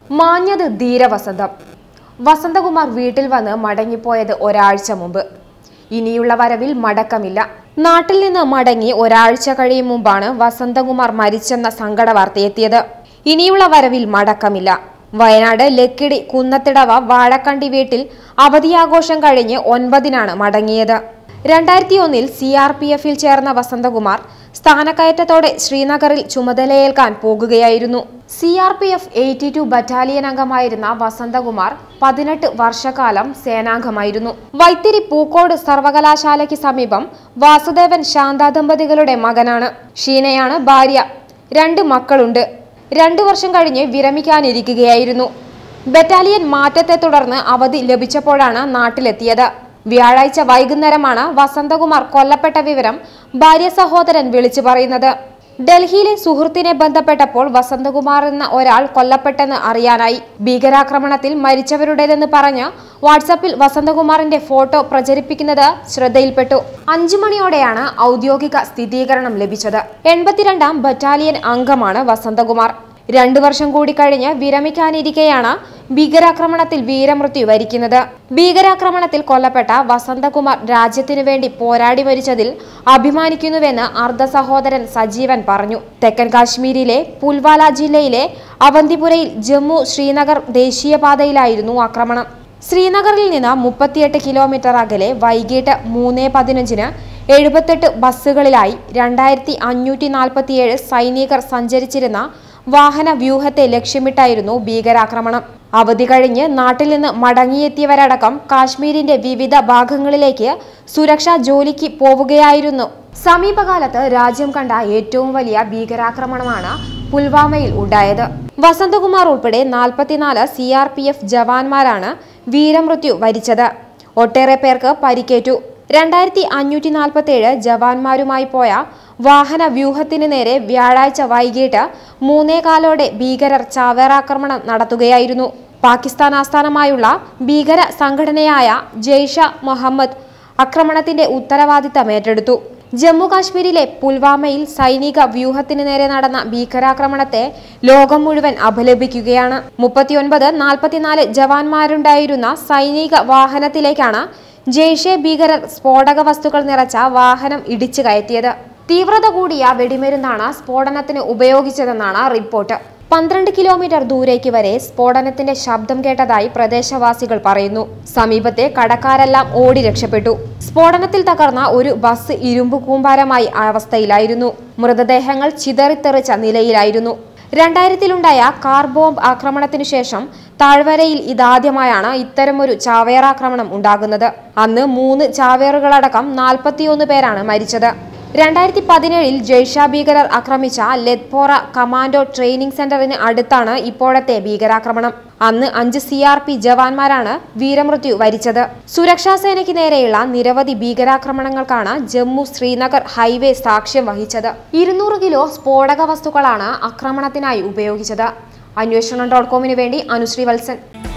മാഞ്ഞത് ധീരവസന്തം വസന്തകുമാർ വീട്ടിൽ വന്ന് മടങ്ങിപ്പോയത് ഒരാഴ്ച മുമ്പ് ഇനിയുള്ള വരവിൽ മടക്കമില്ല നാട്ടിൽ നിന്ന് മടങ്ങി ഒരാഴ്ച കഴിയും മുമ്പാണ് വസന്തകുമാർ മരിച്ചെന്ന സങ്കട വാർത്തയെത്തിയത് ഇനിയുള്ള വരവിൽ മടക്കമില്ല വയനാട് ലക്കിടി കുന്നത്തിടവ വാഴക്കണ്ടി വീട്ടിൽ അവധിയാഘോഷം കഴിഞ്ഞ് ഒൻപതിനാണ് മടങ്ങിയത് രണ്ടായിരത്തി ഒന്നിൽ സി ആർ പി എഫിൽ ചേർന്ന വസന്തകുമാർ സ്ഥാനക്കയറ്റത്തോടെ ശ്രീനഗറിൽ ചുമതലയേൽക്കാൻ പോകുകയായിരുന്നു C R P F eighty two battalion അംഗമായിരുന്ന വസന്തകുമാർ പതിനെട്ട് വർഷക്കാലം സേനാംഗമായിരുന്നു വൈത്തിരി പൂക്കോട് സർവകലാശാലയ്ക്ക് സമീപം വാസുദേവൻ ശാന്ത ദമ്പതികളുടെ മകനാണ് ഷീനയാണ് ഭാര്യ രണ്ട് മക്കളുണ്ട് രണ്ടു വർഷം കഴിഞ്ഞ് വിരമിക്കാനിരിക്കുകയായിരുന്നു ബറ്റാലിയൻ മാറ്റത്തെ തുടർന്ന് അവധി ലഭിച്ചപ്പോഴാണ് നാട്ടിലെത്തിയത് വ്യാഴാഴ്ച വൈകുന്നേരമാണ് വസന്തകുമാർ കൊല്ലപ്പെട്ട വിവരം ഭാര്യ സഹോദരൻ വിളിച്ചു പറയുന്നത് ഡൽഹിയിലെ സുഹൃത്തിനെ ബന്ധപ്പെട്ടപ്പോൾ വസന്തകുമാർ എന്ന ഒരാൾ കൊല്ലപ്പെട്ടെന്ന് അറിയാനായി ഭീകരാക്രമണത്തിൽ മരിച്ചവരുടേതെന്ന് പറഞ്ഞ് വാട്സാപ്പിൽ വസന്തകുമാറിന്റെ ഫോട്ടോ പ്രചരിപ്പിക്കുന്നത് ശ്രദ്ധയിൽപ്പെട്ടു അഞ്ചു മണിയോടെയാണ് ഔദ്യോഗിക സ്ഥിരീകരണം ലഭിച്ചത് എൺപത്തിരണ്ടാം ബറ്റാലിയൻ അംഗമാണ് വസന്തകുമാർ രണ്ടു വർഷം കൂടി കഴിഞ്ഞ് വിരമിക്കാനിരിക്കെയാണ് ഭീകരാക്രമണത്തിൽ വീരമൃത്യു വരിക്കുന്നത് ഭീകരാക്രമണത്തിൽ കൊല്ലപ്പെട്ട വസന്തകുമാർ രാജ്യത്തിനു വേണ്ടി പോരാടി മരിച്ചതിൽ അഭിമാനിക്കുന്നുവെന്ന് അർദ്ധ സഹോദരൻ സജീവൻ പറഞ്ഞു തെക്കൻ കാശ്മീരിലെ പുൽവാല ജില്ലയിലെ അവന്തിപുരയിൽ ജമ്മു ശ്രീനഗർ ദേശീയപാതയിലായിരുന്നു ആക്രമണം ശ്രീനഗറിൽ നിന്ന് മുപ്പത്തിയെട്ട് കിലോമീറ്റർ അകലെ വൈകിട്ട് മൂന്ന് പതിനഞ്ചിന് എഴുപത്തെട്ട് ബസ്സുകളിലായി രണ്ടായിരത്തി അഞ്ഞൂറ്റി നാൽപ്പത്തിയേഴ് സൈനികർ സഞ്ചരിച്ചിരുന്ന വാഹന വ്യൂഹത്തെ ലക്ഷ്യമിട്ടായിരുന്നു ഭീകരാക്രമണം അവധി കഴിഞ്ഞ് നാട്ടിൽ നിന്ന് മടങ്ങിയെത്തിയവരടക്കം കാശ്മീരിന്റെ വിവിധ ഭാഗങ്ങളിലേക്ക് സുരക്ഷാ ജോലിക്ക് പോവുകയായിരുന്നു സമീപകാലത്ത് രാജ്യം കണ്ട ഏറ്റവും വലിയ ഭീകരാക്രമണമാണ് പുൽവാമയിൽ ഉണ്ടായത് വസന്തകുമാർ ഉൾപ്പെടെ നാൽപ്പത്തിനാല് സി ആർ പി എഫ് ജവാന്മാരാണ് വീരമൃത്യു വരിച്ചത് ഒട്ടേറെ പേർക്ക് പരിക്കേറ്റു രണ്ടായിരത്തി അഞ്ഞൂറ്റി നാൽപ്പത്തേഴ് ജവാന്മാരുമായി പോയ വാഹന വ്യൂഹത്തിന് നേരെ വ്യാഴാഴ്ച വൈകിട്ട് മൂന്നേകാലോടെ ഭീകരർ ചാവേറാക്രമണം നടത്തുകയായിരുന്നു പാകിസ്ഥാൻ ആസ്ഥാനമായുള്ള ഭീകര സംഘടനയായ ജെയ്ഷ മുഹമ്മദ് ആക്രമണത്തിന്റെ ഉത്തരവാദിത്തം ഏറ്റെടുത്തു ജമ്മു കാശ്മീരിലെ പുൽവാമയിൽ സൈനിക വ്യൂഹത്തിന് നേരെ നടന്ന ഭീകരാക്രമണത്തെ ലോകം മുഴുവൻ അപലപിക്കുകയാണ് മുപ്പത്തിയൊൻപത് നാൽപ്പത്തിനാല് ജവാന്മാരുണ്ടായിരുന്ന സൈനിക വാഹനത്തിലേക്കാണ് ജെയ്ഷെ ഭീകരർ സ്ഫോടക വസ്തുക്കൾ നിറച്ച വാഹനം ഇടിച്ചു കയറ്റിയത് തീവ്രത കൂടിയ വെടിമരുന്നാണ് സ്ഫോടനത്തിന് ഉപയോഗിച്ചതെന്നാണ് റിപ്പോർട്ട് പന്ത്രണ്ട് കിലോമീറ്റർ ദൂരേക്ക് വരെ സ്ഫോടനത്തിന്റെ ശബ്ദം കേട്ടതായി പ്രദേശവാസികൾ പറയുന്നു സമീപത്തെ കടക്കാരെല്ലാം ഓടി രക്ഷപ്പെട്ടു സ്ഫോടനത്തിൽ തകർന്ന ഒരു ബസ് ഇരുമ്പ് കൂമ്പാരമായി അവസ്ഥയിലായിരുന്നു മൃതദേഹങ്ങൾ ചിതറിത്തെറിച്ച നിലയിലായിരുന്നു രണ്ടായിരത്തിലുണ്ടായ കാർ ബോംബ് ആക്രമണത്തിനു ശേഷം താഴ്വരയിൽ ഇതാദ്യമായാണ് ഇത്തരമൊരു ചാവേറാക്രമണം ഉണ്ടാകുന്നത് അന്ന് മൂന്ന് ചാവേറുകളടക്കം നാൽപ്പത്തിയൊന്ന് പേരാണ് മരിച്ചത് രണ്ടായിരത്തി പതിനേഴിൽ ജയ്ഷ ഭീകരർ ആക്രമിച്ച ലെത്പോറ കമാൻഡോ ട്രെയിനിംഗ് സെന്ററിന് അടുത്താണ് ഇപ്പോഴത്തെ ഭീകരാക്രമണം അന്ന് അഞ്ച് സി ആർ പി ജവാന്മാരാണ് വീരമൃത്യു വരിച്ചത് സുരക്ഷാ സേനയ്ക്ക് നേരെയുള്ള നിരവധി ഭീകരാക്രമണങ്ങൾക്കാണ് ജമ്മു ശ്രീനഗർ ഹൈവേ സാക്ഷ്യം വഹിച്ചത് ഇരുന്നൂറ് കിലോ സ്ഫോടക വസ്തുക്കളാണ് ആക്രമണത്തിനായി ഉപയോഗിച്ചത് അന്വേഷണം ഡോട്ട് കോമിന് വേണ്ടി അനുശ്രീ വത്സൻ